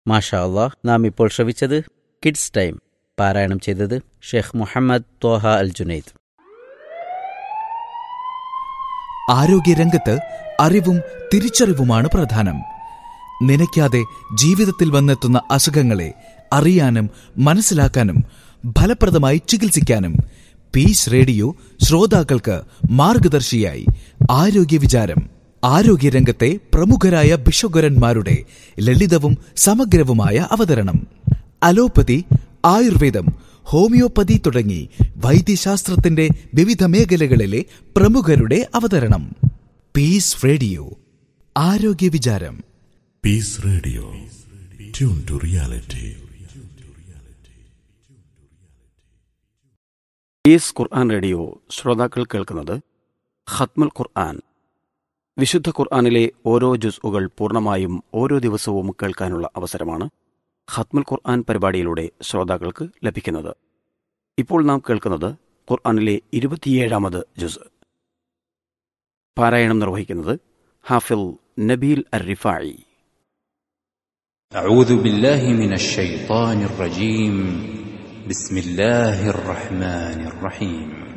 മാഷാ അള്ളാഹ് നാം ഇപ്പോൾ ശ്രവിച്ചത് കിഡ്സ് ടൈം പാരായണം ചെയ്തത് ഷെയ്ഖ് മുഹമ്മദ് തോഹ അൽ ജുനൈദ് ആരോഗ്യരംഗത്ത് അറിവും തിരിച്ചറിവുമാണ് പ്രധാനം നനയ്ക്കാതെ ജീവിതത്തിൽ വന്നെത്തുന്ന അസുഖങ്ങളെ അറിയാനും മനസ്സിലാക്കാനും ഫലപ്രദമായി ചികിത്സിക്കാനും പീസ് റേഡിയോ ശ്രോതാക്കൾക്ക് മാർഗദർശിയായി ആരോഗ്യ വിചാരം ആരോഗ്യരംഗത്തെ പ്രമുഖരായ ഭിഷഗ്വരന്മാരുടെ ലളിതവും സമഗ്രവുമായ അവതരണം അലോപ്പതി ആയുർവേദം ഹോമിയോപ്പതി തുടങ്ങി വൈദ്യശാസ്ത്രത്തിന്റെ വിവിധ മേഖലകളിലെ പ്രമുഖരുടെ അവതരണം പീസ് റേഡിയോ ആരോഗ്യ വിചാരം Peace Radio. Tune to reality. ഈസ് ഖുർആൻ റേഡിയോ ശ്രോതാക്കൾ കേൾക്കുന്നത് ഖത്മുൽ ഖുർആൻ വിശുദ്ധ ഖുർആനിലെ ഓരോ ജുസ്ഉകൾ പൂർണ്ണമായും ഓരോ ദിവസവും കേൾക്കാനുള്ള അവസരമാണ് ഖത്മുൽ ഖുർആൻ പരിപാടിയിലൂടെ ശ്രോതാക്കൾക്ക് ലഭിക്കുന്നത് ഇപ്പോൾ നാം കേൾക്കുന്നത് ഖുർആനിലെ ഇരുപത്തിയേഴാമത് ജുസ് പാരായണം നിർവഹിക്കുന്നത് ഹാഫിൽ നബീൽ അർ റിഫായി أعوذ بالله من الشيطان الرجيم بسم الله الرحمن الرحيم